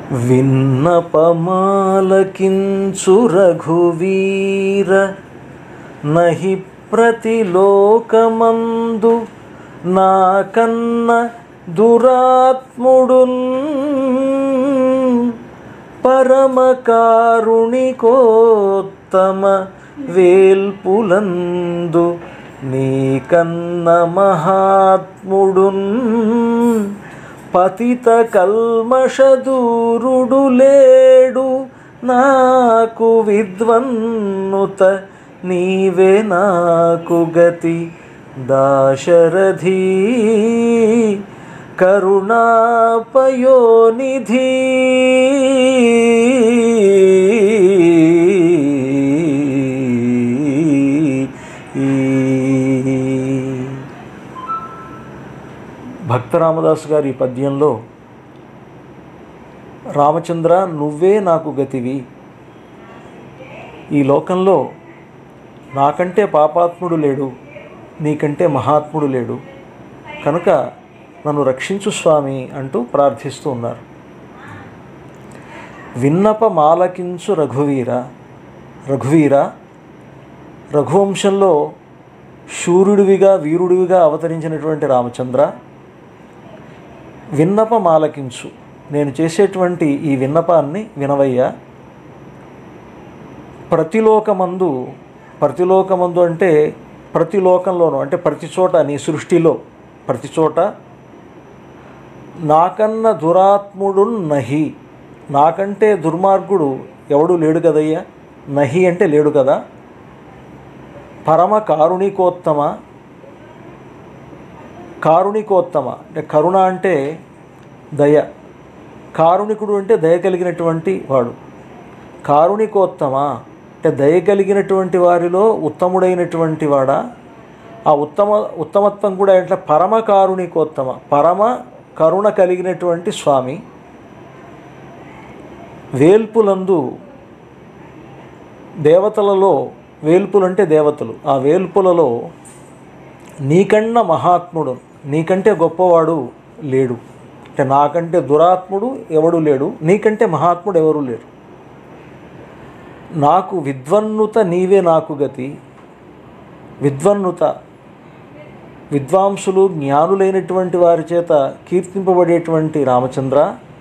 విన్నపమాలకించు రఘువీర నహి ప్రతిలోకమందు నాకన్న దురాత్ముడున్ పరమకారుణికోత్తమ వేల్పులందు నీకన్న మహాత్ముడున్ పతిత కల్మషదూరుడు లేడు నాకు విద్వన్నుత నీవే నాకు గతి దాశరథీ కరుణాపయోనిధి భక్తరామదాసు గారి ఈ పద్యంలో రామచంద్ర నువ్వే నాకు గతివి ఈ లోకంలో నాకంటే పాపాత్ముడు లేడు నీకంటే మహాత్ముడు లేడు కనుక నన్ను రక్షించు స్వామి అంటూ ప్రార్థిస్తూ ఉన్నారు విన్నప మాలకించు రఘువీర రఘువీర రఘువంశంలో శూరుడివిగా వీరుడివిగా అవతరించినటువంటి రామచంద్ర విన్నపం ఆలకించు నేను చేసేటువంటి ఈ విన్నపాన్ని వినవయ్యా ప్రతిలోకమందు ప్రతిలోకమందు అంటే ప్రతి లోకంలోనూ అంటే ప్రతి చోట నీ సృష్టిలో ప్రతి చోట నాకన్న దురాత్ముడు నహి నాకంటే దుర్మార్గుడు ఎవడు లేడు కదయ్యా నహి అంటే లేడు కదా పరమ కారుణికోత్తమ కారుణికోత్తమ అంటే కరుణ అంటే దయ కారుణికుడు అంటే దయ కలిగినటువంటి వాడు కారుణికోత్తమ అంటే దయ కలిగినటువంటి వారిలో ఉత్తముడైనటువంటి వాడా ఆ ఉత్తమ ఉత్తమత్వం కూడా ఎట్లా పరమ కారుణికోత్తమ పరమ కరుణ కలిగినటువంటి స్వామి వేల్పులందు దేవతలలో వేల్పులంటే దేవతలు ఆ వేల్పులలో నీకన్నా మహాత్ముడు నీకంటే గొప్పవాడు లేడు అంటే నాకంటే దురాత్ముడు ఎవడు లేడు నీకంటే మహాత్ముడు ఎవరు లేరు నాకు విద్వన్నుత నీవే నాకు గతి విద్వన్నుత విద్వాంసులు జ్ఞానులైనటువంటి వారి చేత కీర్తింపబడేటువంటి రామచంద్ర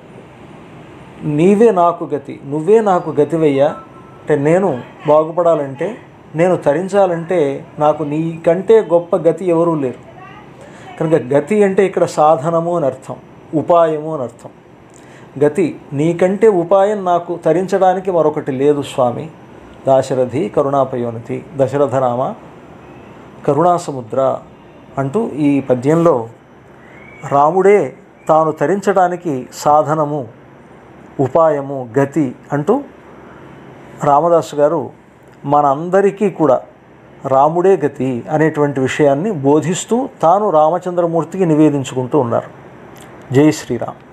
నీవే నాకు గతి నువ్వే నాకు గతివయ్యా అంటే నేను బాగుపడాలంటే నేను తరించాలంటే నాకు నీకంటే గొప్ప గతి ఎవరూ లేరు కనుక గతి అంటే ఇక్కడ సాధనము అని అర్థం ఉపాయము అని అర్థం గతి నీకంటే ఉపాయం నాకు తరించడానికి మరొకటి లేదు స్వామి దాశరథి కరుణాపయోనితి దశరథరామ కరుణాసముద్ర అంటూ ఈ పద్యంలో రాముడే తాను తరించడానికి సాధనము ఉపాయము గతి అంటూ రామదాసు గారు మనందరికీ కూడా రాముడే గతి అనేటువంటి విషయాన్ని బోధిస్తూ తాను రామచంద్రమూర్తికి నివేదించుకుంటూ ఉన్నారు జై శ్రీరామ్